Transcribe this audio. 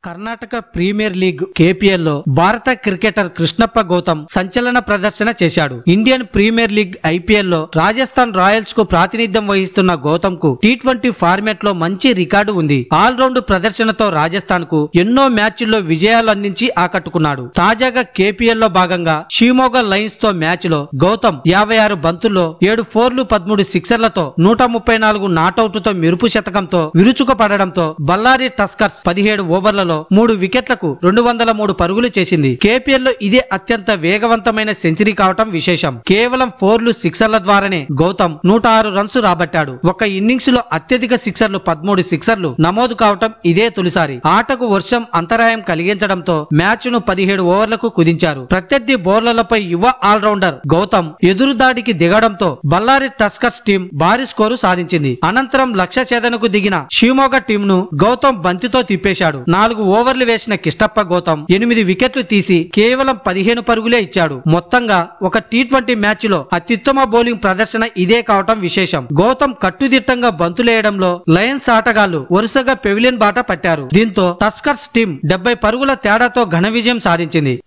Karnataka premier league KPL లో భారత cricketer Krishnappa Gautam సంచలన ప్రదర్శన చేశాడు ఇండియన్ ప్రీమియర్ లీగ్ ఐపీఎల్ లో రాజస్థాన్ రాయల్స్ కు ప్రాతినిధ్యం వహిస్తున్న గౌతమ్ కు టీ ట్వంటీ ఫార్మాట్ లో మంచి రికార్డు ఉంది ఆల్ రౌండ్ ప్రదర్శనతో రాజస్థాన్ కు ఎన్నో మ్యాచ్ల్లో విజయాలు అందించి ఆకట్టుకున్నాడు తాజాగా కేపీఎల్ లో భాగంగా షీమోగా లైన్స్ తో మ్యాచ్ లో గౌతమ్ యాభై ఆరు బంతుల్లో ఏడు ఫోర్లు పదమూడు సిక్సర్లతో నూట ముప్పై నాలుగు నాటౌట్ తో మెరుపు శతకంతో విరుచుకుపడడంతో బల్లారి టస్కర్స్ పదిహేడు ఓవర్లలో మూడు వికెట్లకు రెండు వందల మూడు పరుగులు చేసింది కేపీఎల్ లో ఇదే అత్యంత వేగవంతమైన సెంచరీ కావటం విశేషం కేవలం ఫోర్లు సిక్సర్ల ద్వారానే గౌతమ్ నూట ఆరు రన్స్ రాబట్టాడు ఒక ఇన్నింగ్స్ లో అత్యధిక సిక్సర్లు పదమూడు సిక్సర్లు నమోదు కావటం ఇదే తొలిసారి ఆటకు వర్షం అంతరాయం కలిగించడంతో మ్యాచ్ ను పదిహేడు ఓవర్లకు కుదించారు ప్రత్యర్థి బౌలర్లపై యువ ఆల్రౌండర్ గౌతమ్ ఎదురుదాడికి దిగడంతో బల్లారి టస్కర్స్ టీం భారీ స్కోరు సాధించింది అనంతరం లక్ష్య ఛేదనకు దిగిన షిమోగా టీం ను గౌతమ్ బంతితో తిప్పేశాడు నాలుగు ఓవర్లు వేసిన కిష్టప్ప గౌతమ్ ఎనిమిది వికెట్లు తీసి కేవలం పదిహేను పరుగులే ఇచ్చాడు మొత్తంగా ఒక టీ ట్వంటీ మ్యాచ్ లో అత్యుత్తమ బౌలింగ్ ప్రదర్శన ఇదే కావటం విశేషం గౌతమ్ కట్టుదిట్టంగా బంతులేయడంలో లయన్స్ ఆటగాళ్లు వరుసగా పెవిలియన్ బాట పట్టారు దీంతో టస్కర్స్ టీం డెబ్బై పరుగుల తేడాతో ఘన విజయం సాధించింది